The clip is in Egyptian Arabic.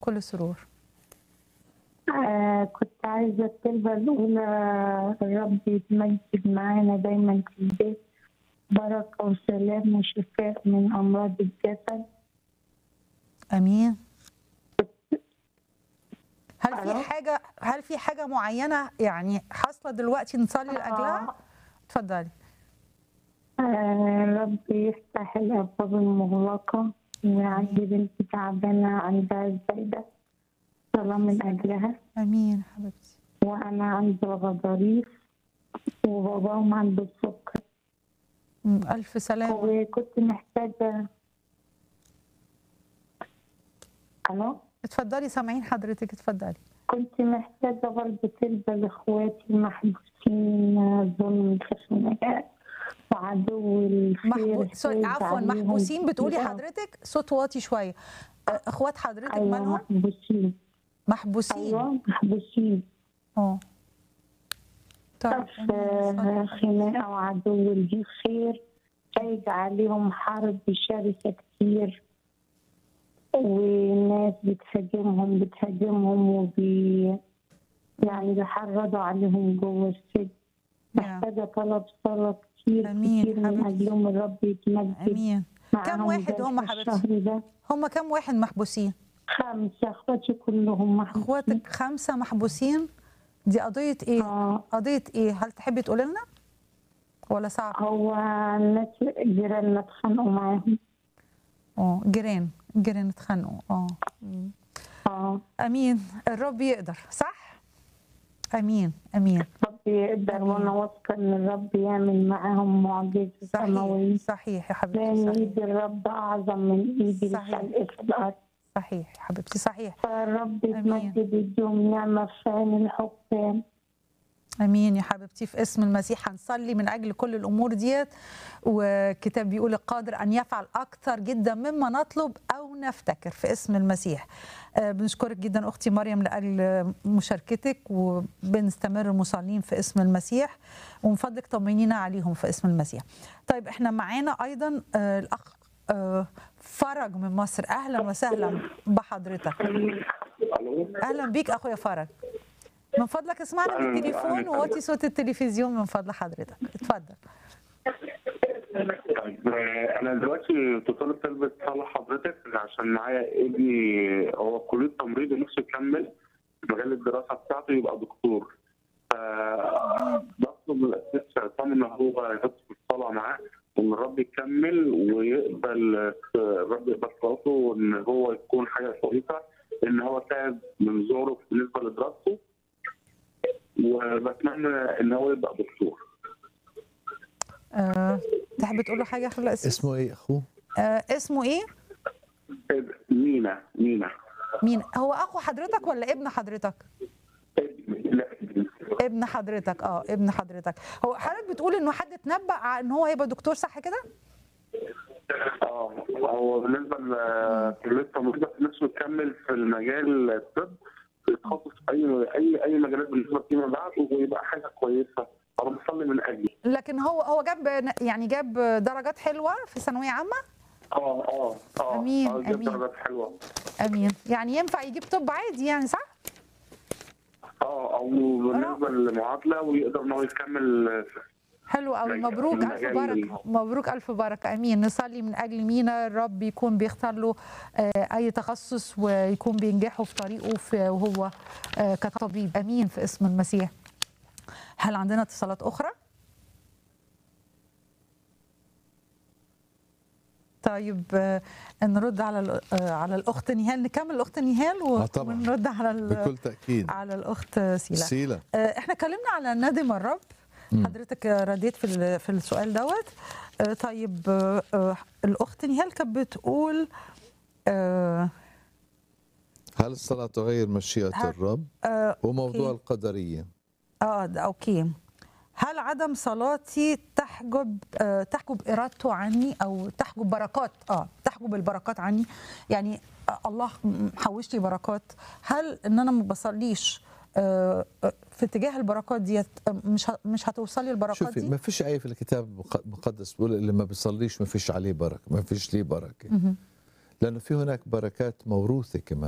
كل سرور آه كنت عايزة الطلبة الأولى الرب يتمجد معانا دايما في البيت بركة وسلام وشفاء من أمراض الجسد امين هل ألو؟ في حاجه هل في حاجه معينه يعني حاصله دلوقتي نصلي لاجلها آه. اتفضلي آه، الرب يفتح الأبواب المغلقة وعندي بنت تعبانة عندها الزايدة صلاة من أجلها امين حبيبتي وأنا عندي غضاريف وباباهم عنده السكر أم، الف سلامه وكنت محتاجة ألو اتفضلي سامعين حضرتك اتفضلي كنت محتاجة برضه تلبى لإخواتي المحبوسين ظلم في خناقات وعدو الخير محبو... سوري فاز عفوا عليهم محبوسين بتقولي كتير. حضرتك صوت واطي شويه أه، اخوات حضرتك أيوة مالهم محبوسين محبوسين أيوة محبوسين اه طيب في خناقة وعدو الخير فايز عليهم حرب شرسة كتير والناس بتهاجمهم بتهاجمهم وبي يعني بيحرضوا عليهم جوه السجن نعم. محتاجة طلب صلاة كتير أمين كتير من حبيبتي. أجلهم الرب يتمجد امين معاهم كم واحد ده هم في حبيبتي؟ الشهر ده هم كم واحد محبوسين خمسة اخواتي كلهم محبوسين اخواتك خمسه محبوسين دي قضيه ايه اه قضيه ايه هل تحبي تقولي لنا ولا صعب هو الناس جيراننا اتخانقوا معاهم اه جيران جيران اتخانقوا اه مم. اه امين الرب يقدر صح امين امين الرب يقدر أمين. وانا واثقه ان الرب يعمل معاهم معجزه صحيح سماويه صحيح يا حبيبتي لان صحيح ايد الرب اعظم من ايد صحيح. الخلق في الارض صحيح يا حبيبتي صحيح فالرب أمين. يتمجد يديهم نعمه في عين الحكام امين يا حبيبتي في اسم المسيح هنصلي من اجل كل الامور ديت والكتاب بيقول القادر ان يفعل اكثر جدا مما نطلب او نفتكر في اسم المسيح آه، بنشكرك جدا اختي مريم لاجل مشاركتك وبنستمر مصلين في اسم المسيح ومن فضلك طمنينا عليهم في اسم المسيح طيب احنا معانا ايضا آه، الاخ آه، فرج من مصر اهلا وسهلا بحضرتك اهلا بيك اخويا فرج من فضلك اسمعنا أهلاً- بالتليفون أهلاً. ووطي صوت التلفزيون من فضل حضرتك اتفضل طيب آه، انا دلوقتي طالب طلبة صالح حضرتك عشان معايا ابني هو في كليه تمريض ونفسه يكمل في مجال الدراسه بتاعته يبقى دكتور ف بطلب من الاساس عصام ان هو يحط في الصلاه معاه وان الرب يكمل ويقبل الرب يقبل صلاته وان هو يكون حاجه كويسه ان هو تعب من زوره بالنسبه لدراسته وبتمنى ان هو يبقى دكتور أه تحب تقول له حاجه يا اخي الاسم اسمه ايه اخوه؟ أه اسمه ايه مينا مينا مين هو اخو حضرتك ولا ابن حضرتك لا ابن حضرتك اه ابن حضرتك هو حضرتك بتقول انه حد اتنبأ ع- ان هو هيبقى دكتور صح كده اه هو بالنسبه لكليه التمريض نفسه يكمل في المجال الطب يتخصص في اي اي اي مجالات بالنسبه فيما بعد ويبقى حاجه كويسه انا بصلي من اجلي لكن هو هو جاب يعني جاب درجات حلوه في ثانويه عامه اه اه اه أمين، اه جاب أمين. درجات حلوه امين يعني ينفع يجيب طب عادي يعني صح اه او بالنسبه للمعادله ويقدر ان هو يكمل في حلو قوي مجال- مبروك الف مجال بركه ال- مبروك الف بركه امين نصلي من اجل مينا الرب يكون بيختار له آه، اي تخصص ويكون بينجحه في طريقه في وهو آه، كطبيب امين في اسم المسيح هل عندنا اتصالات اخرى طيب آه، نرد على ال- آه، على الاخت نهال نكمل الاخت نهال و- آه، طبعاً. ونرد على ال- بكل تاكيد على الاخت سيلا سيلا آه، احنا اتكلمنا على ندم الرب حضرتك رديت في ال- في السؤال دوت آه، طيب آه، آه، الاخت نهال كانت بتقول آه، هل الصلاة تغير مشيئة هل- الرب؟ آه، وموضوع أوكي. القدرية اه ده اوكي هل عدم صلاتي تحجب آه تحجب ارادته عني او تحجب بركات اه تحجب البركات عني يعني آه الله محوش لي بركات هل ان انا ما بصليش آه آه، في اتجاه البركات ديت آه، مش ه- مش هتوصل لي البركات شوفي دي ما فيش آية في الكتاب المق- المقدس بيقول اللي ما بيصليش ما فيش عليه بركة ما فيش ليه بركة مهم. لأنه في هناك بركات موروثة كمان